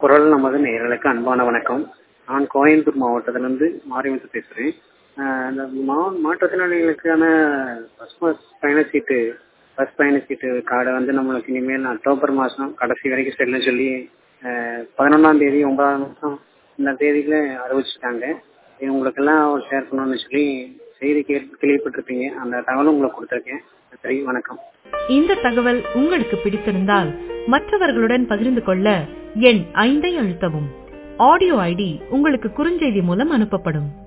குரல் நமது நேயர்களுக்கு அன்பான வணக்கம் நான் கோயம்புத்தூர் மாவட்டத்திலிருந்து மாரிமுத்து பேசுகிறேன் இந்த மா மாற்றுத்திறனாளிகளுக்கான பஸ் பாஸ் பயண சீட்டு பஸ் பயண சீட்டு கார்டை வந்து நம்மளுக்கு இனிமேல் அக்டோபர் மாதம் கடைசி வரைக்கும் செல்லுன்னு சொல்லி பதினொன்றாம் தேதி ஒன்பதாம் மாதம் இந்த தேதியில் அறிவிச்சிட்டாங்க இது உங்களுக்கெல்லாம் ஷேர் பண்ணணும்னு சொல்லி செய்தி கே கேள்விப்பட்டிருப்பீங்க அந்த தகவலும் உங்களுக்கு கொடுத்துருக்கேன் சரி வணக்கம் இந்த தகவல் உங்களுக்கு பிடித்திருந்தால் மற்றவர்களுடன் பகிர்ந்து கொள்ள எண் ஐந்தை அழுத்தவும் ஆடியோ ஐடி உங்களுக்கு குறுஞ்செய்தி மூலம் அனுப்பப்படும்